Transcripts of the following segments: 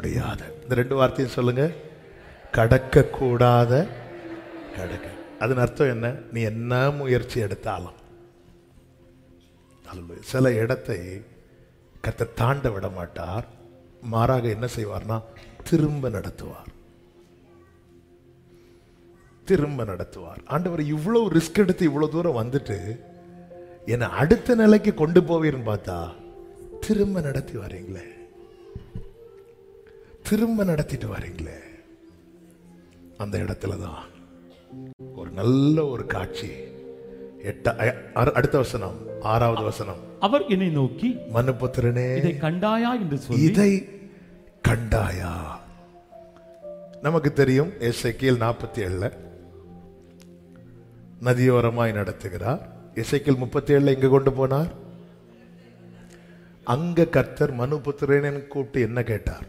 முடியாத இந்த ரெண்டு வார்த்தையும் சொல்லுங்க கடக்க கூடாத கடக்க அதன் அர்த்தம் என்ன நீ என்ன முயற்சி எடுத்தாலும் Hallelujah. சில இடத்தை கர்த்தர் தாண்ட விட மாட்டார் மாறாக என்ன செய்வார்னா திரும்ப நடத்துவார் திரும்ப நடத்துவார் ஆண்டவர் இவ்வளவு ரிஸ்க் எடுத்து இவ்வளவு தூரம் வந்துட்டு என்னை அடுத்த நிலைக்கு கொண்டு போவீர்னு பார்த்தா திரும்ப நடத்தி வரீங்களே திரும்ப நடத்திட்டு வரீங்களே அந்த இடத்துல தான் ஒரு நல்ல ஒரு காட்சி எட்ட அ- அ- அடுத்த வசனம் ஆறாவது வசனம் அவர் என்னை நோக்கி மனுபுத்திரனே இதை கண்டாயா என்று சொல்லி இதை கண்டாயா நமக்கு தெரியும் எசைக்கியல் நாற்பத்தி ஏழுல நதியோரமாய் நடத்துகிறார் எசைக்கியல் முப்பத்தி ஏழுல எங்க கொண்டு போனார் அங்க கர்த்தர் மனுபுத்திரன் கூப்பிட்டு என்ன கேட்டார்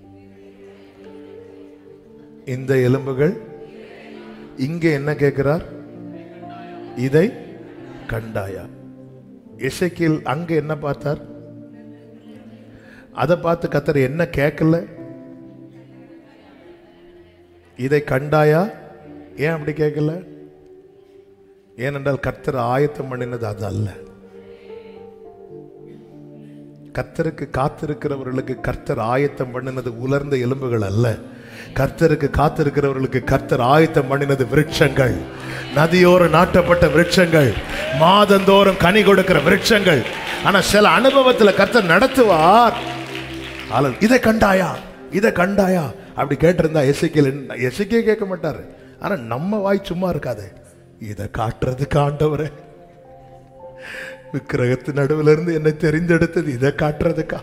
இந்த எலும்புகள் இங்க என்ன கேட்கிறார் இதை கண்டாயா எசைக்கியல் அங்க என்ன பார்த்தார் அதை பார்த்து கத்தர் என்ன கேட்கல இதை கண்டாயா ஏன் அப்படி கேட்கல ஏனென்றால் கர்த்தர் ஆயத்தம் பண்ணினது அது அல்ல கர்த்தருக்கு காத்திருக்கிறவர்களுக்கு கர்த்தர் ஆயத்தம் பண்ணினது உலர்ந்த எலும்புகள் அல்ல கர்த்தருக்கு காத்திருக்கிறவர்களுக்கு கர்த்தர் ஆயத்தம் பண்ணினது விருட்சங்கள் நதியோரம் நாட்டப்பட்ட விருட்சங்கள் மாதந்தோறும் கனி கொடுக்கிற விருட்சங்கள் ஆனா சில அனுபவத்துல கர்த்தர் நடத்துவார் ஆளல், இதை கண்டாயா இதை கண்டாயா அப்படி கேட்டிருந்தா எசைக்கியல் எசைக்கே கேட்க மாட்டாரு ஆனா நம்ம வாய் சும்மா இருக்காது இதை காட்டுறதுக்கு ஆண்டவரே விக்கிரகத்து நடுவுல இருந்து என்னை தெரிந்தெடுத்தது இதை காட்டுறதுக்கா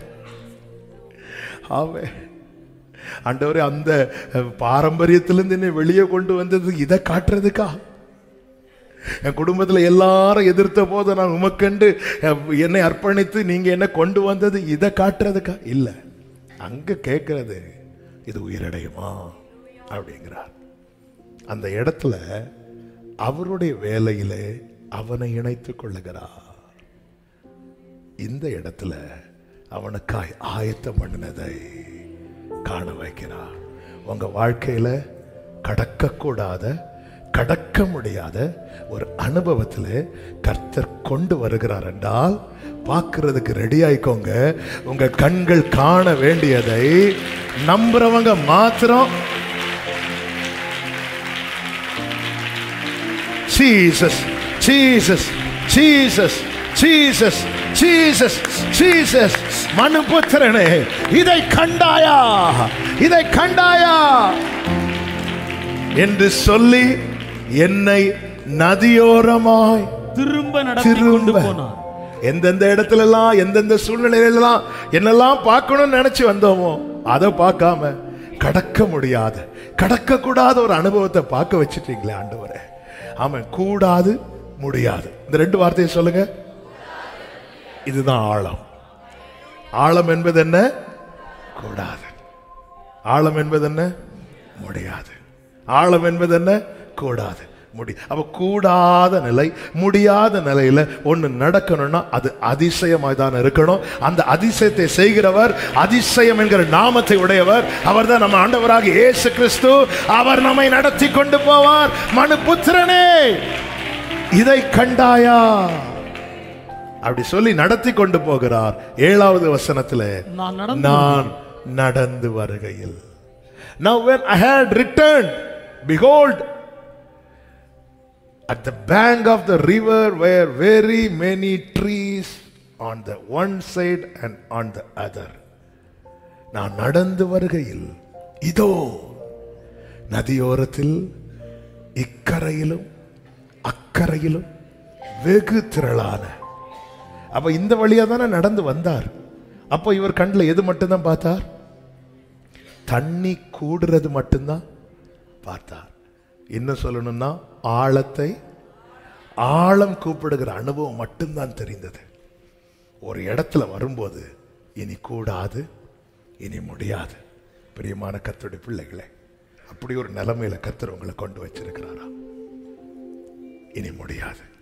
ஆமே ஆண்டவரே அந்த அஹ், பாரம்பரியத்திலிருந்து என்னை வெளியே கொண்டு வந்தது இதை காட்டுறதுக்கா என் குடும்பத்துல எல்லாரும் எதிர்த்த போது நான் உமக்கண்டு அஹ், என்னை அர்ப்பணித்து நீங்க என்ன கொண்டு வந்தது இதை காட்டுறதுக்கா இல்ல அங்க கேட்கறது இது உயிரடையுமா அப்படிங்கிறார் அந்த இடத்துல அவருடைய வேலையிலே அவனை இணைத்துக் கொள்ளுகிறார் இந்த இடத்துல அவனுக்காய் ஆயத்தம் பண்ணினதை காண வைக்கிறார் உங்க வாழ்க்கையில கடக்கக்கூடாத கடக்க முடியாத ஒரு அனுபவத்தில் கர்த்தர் கொண்டு வருகிறார் என்றால் பார்க்கிறதுக்கு ரெடி ஆயிக்கோங்க உங்க கண்கள் காண வேண்டியதை நம்புறவங்க மாத்திரம் Jesus Jesus Jesus Jesus Jesus Jesus மனுபுத்திரனே இதை கண்டாயா இதை கண்டாயா என்று சொல்லி என்னை நதியோரமாய் திரும்ப நடத்தி கொண்டு திரும்ப போனார் எந்தெந்த இடத்துல எல்லாம் எந்தெந்த சூழ்நிலையிலாம் என்னெல்லாம் பார்க்கணும்னு நினைச்சு வந்தோமோ அதை பார்க்காம கடக்க முடியாத கடக்க கூடாத ஒரு அனுபவத்தை பார்க்க வச்சிட்டீங்களே ஆண்டவரே ஆமா கூடாது முடியாது இந்த ரெண்டு வார்த்தையை சொல்லுங்க இதுதான் ஆழம் ஆழம் என்பது என்ன கூடாது ஆழம் என்பது என்ன முடியாது ஆழம் என்பது என்ன கூடாது முடி அப்ப கூடாத நிலை முடியாத நிலையில ஒண்ணு நடக்கணும்னா அது அதிசயமாய் தான் இருக்கணும் அந்த அதிசயத்தை செய்கிறவர் அதிசயம் என்கிற நாமத்தை உடையவர் அவர்தான் நம்ம ஆண்டவராக இயேசு கிறிஸ்து அவர் நம்மை நடத்தி கொண்டு போவார் மனு புத்திரனே இதை கண்டாயா அப்படி சொல்லி நடத்தி கொண்டு போகிறார் ஏழாவது வசனத்துல நான் நடந்து நான் நடந்து வருகையில் Now when I had returned, behold, at the bank of the river were very many trees on the one side and on the other. நான் நடந்து வருகையில் இதோ நதியோரத்தில் இக்கரையிலும் அக்கரையிலும் வெகு திரளான அப்ப இந்த வழியா தானே நடந்து வந்தார் அப்போ இவர் கண்ணில் எது மட்டும்தான் பார்த்தார் தண்ணி கூடுறது மட்டும்தான் பார்த்தார் இன்னும் சொல்லணும்னா ஆழத்தை ஆழம் கூப்பிடுகிற அனுபவம் மட்டும்தான் தெரிந்தது ஒரு இடத்துல வரும்போது இனி கூடாது இனி முடியாது பிரியமான கர்த்தருடைய பிள்ளைகளே அப்படி ஒரு நிலைமையில கர்த்தர் உங்களை கொண்டு வச்சிருக்கிறாரா இனி முடியாது